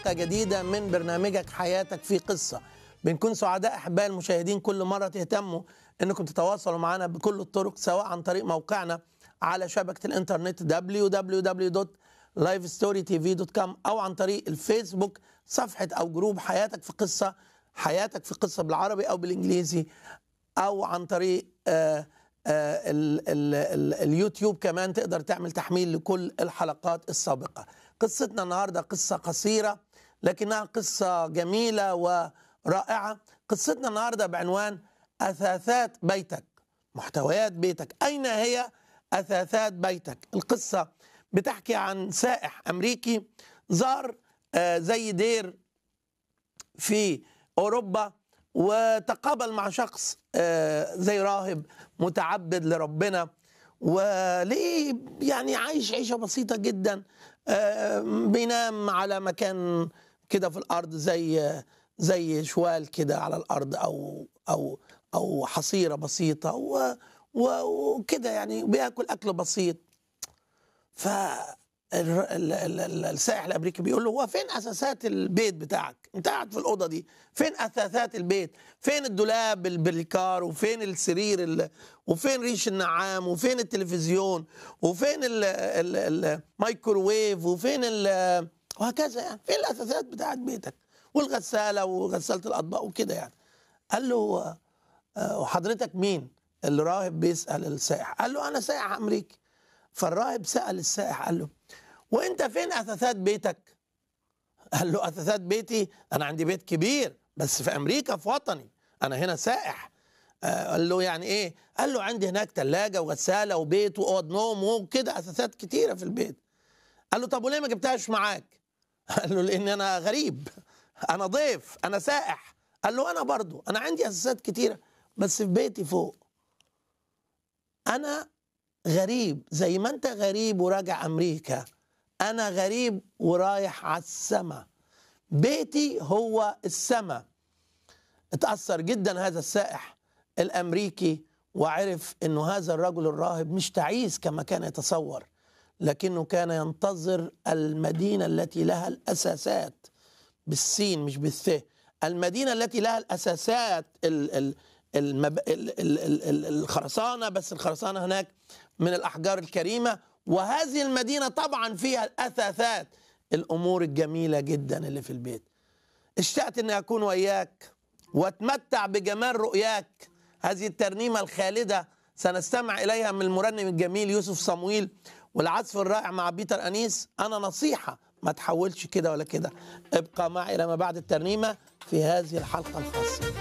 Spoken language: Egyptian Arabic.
حلقة جديدة من برنامجك حياتك في قصة بنكون سعداء أحباء المشاهدين كل مرة تهتموا أنكم تتواصلوا معنا بكل الطرق سواء عن طريق موقعنا على شبكة الإنترنت www.livestorytv.com أو عن طريق الفيسبوك صفحة أو جروب حياتك في قصة حياتك في قصة بالعربي أو بالإنجليزي أو عن طريق آه آه ال ال ال اليوتيوب كمان تقدر تعمل تحميل لكل الحلقات السابقة قصتنا النهاردة قصة قصيرة لكنها قصة جميلة ورائعة قصتنا النهاردة بعنوان أثاثات بيتك محتويات بيتك أين هي أثاثات بيتك القصة بتحكي عن سائح أمريكي زار آه زي دير في أوروبا وتقابل مع شخص زي راهب متعبد لربنا وليه يعني عايش عيشة بسيطة جدا بينام على مكان كده في الأرض زي زي شوال كده على الأرض أو أو أو حصيرة بسيطة وكده يعني بياكل أكل بسيط ف السائح الامريكي بيقول له هو فين اساسات البيت بتاعك انت قاعد في الاوضه دي فين اثاثات البيت فين الدولاب البليكار وفين السرير ال... وفين ريش النعام وفين التلفزيون وفين الميكروويف وفين ال... وهكذا يعني فين الاثاثات بتاعت بيتك والغساله وغساله الاطباق وكده يعني قال له وحضرتك مين الراهب بيسال السائح قال له انا سائح امريكي فالراهب سال السائح قال له وانت فين اثاثات بيتك قال له اثاثات بيتي انا عندي بيت كبير بس في امريكا في وطني انا هنا سائح قال له يعني ايه قال له عندي هناك ثلاجه وغساله وبيت واوض نوم وكده اثاثات كتيره في البيت قال له طب وليه ما جبتهاش معاك قال له لان انا غريب انا ضيف انا سائح قال له انا برضو انا عندي اثاثات كتيره بس في بيتي فوق انا غريب زي ما انت غريب وراجع امريكا انا غريب ورايح على السماء بيتي هو السماء اتاثر جدا هذا السائح الامريكي وعرف انه هذا الرجل الراهب مش تعيس كما كان يتصور لكنه كان ينتظر المدينه التي لها الاساسات بالسين مش بالث المدينه التي لها الاساسات ال ال المب... ال ال ال الخرسانه بس الخرسانه هناك من الاحجار الكريمه وهذه المدينه طبعا فيها الاثاثات الامور الجميله جدا اللي في البيت اشتقت اني اكون وياك واتمتع بجمال رؤياك هذه الترنيمه الخالده سنستمع اليها من المرنم الجميل يوسف صمويل والعزف الرائع مع بيتر انيس انا نصيحه ما تحولش كده ولا كده ابقى معي لما بعد الترنيمه في هذه الحلقه الخاصه